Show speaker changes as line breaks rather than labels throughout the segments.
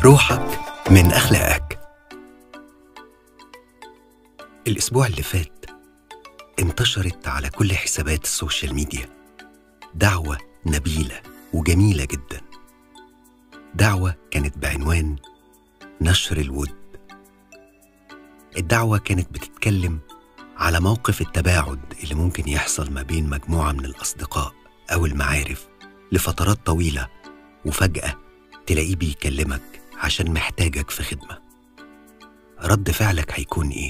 روحك من أخلاقك الأسبوع اللي فات انتشرت على كل حسابات السوشيال ميديا دعوة نبيلة وجميلة جدا دعوة كانت بعنوان نشر الود الدعوة كانت بتتكلم على موقف التباعد اللي ممكن يحصل ما بين مجموعة من الأصدقاء أو المعارف لفترات طويلة وفجأة تلاقيه بيكلمك عشان محتاجك في خدمة رد فعلك هيكون إيه؟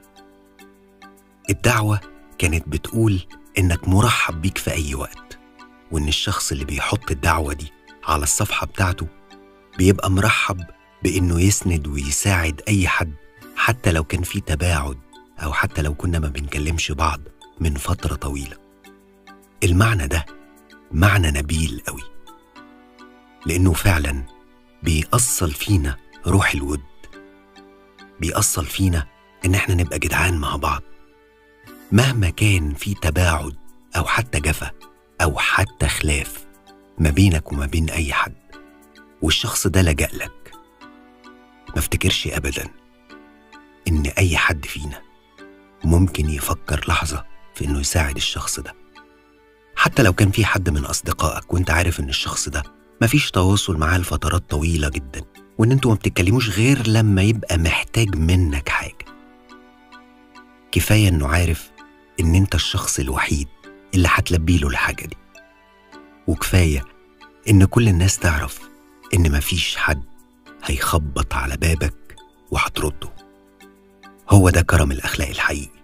الدعوة كانت بتقول إنك مرحب بيك في أي وقت وإن الشخص اللي بيحط الدعوة دي على الصفحة بتاعته بيبقى مرحب بإنه يسند ويساعد أي حد حتى لو كان في تباعد أو حتى لو كنا ما بنكلمش بعض من فترة طويلة المعنى ده معنى نبيل قوي لأنه فعلا بيأصل فينا روح الود بيأصل فينا إن إحنا نبقى جدعان مع بعض مهما كان في تباعد أو حتى جفا أو حتى خلاف ما بينك وما بين أي حد والشخص ده لجأ لك ما افتكرش أبدا إن أي حد فينا ممكن يفكر لحظة في إنه يساعد الشخص ده حتى لو كان في حد من أصدقائك وإنت عارف إن الشخص ده مفيش تواصل معاه لفترات طويلة جدا وإن أنتوا ما بتتكلموش غير لما يبقى محتاج منك حاجة كفاية إنه عارف إن أنت الشخص الوحيد اللي هتلبي له الحاجة دي وكفاية إن كل الناس تعرف إن مفيش حد هيخبط على بابك وهترده هو ده كرم الأخلاق الحقيقي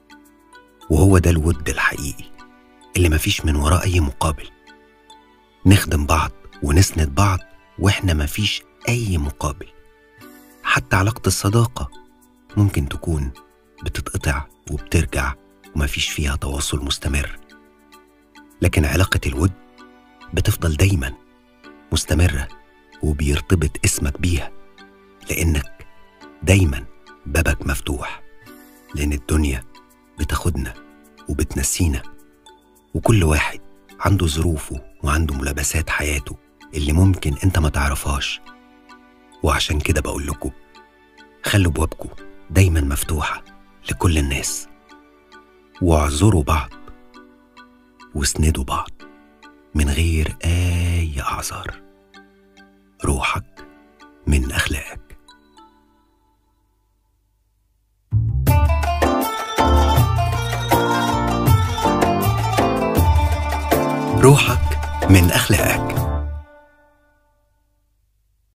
وهو ده الود الحقيقي اللي مفيش من وراه أي مقابل نخدم بعض ونسند بعض وإحنا مفيش أي مقابل حتى علاقة الصداقة ممكن تكون بتتقطع وبترجع ومفيش فيها تواصل مستمر لكن علاقة الود بتفضل دايما مستمرة وبيرتبط اسمك بيها لأنك دايما بابك مفتوح لأن الدنيا بتاخدنا وبتنسينا وكل واحد عنده ظروفه وعنده ملابسات حياته اللي ممكن انت ما تعرفهاش وعشان كده بقول لكم خلوا بوابكم دايما مفتوحة لكل الناس واعذروا بعض واسندوا بعض من غير أي أعذار روحك من أخلاقك روحك من أخلاقك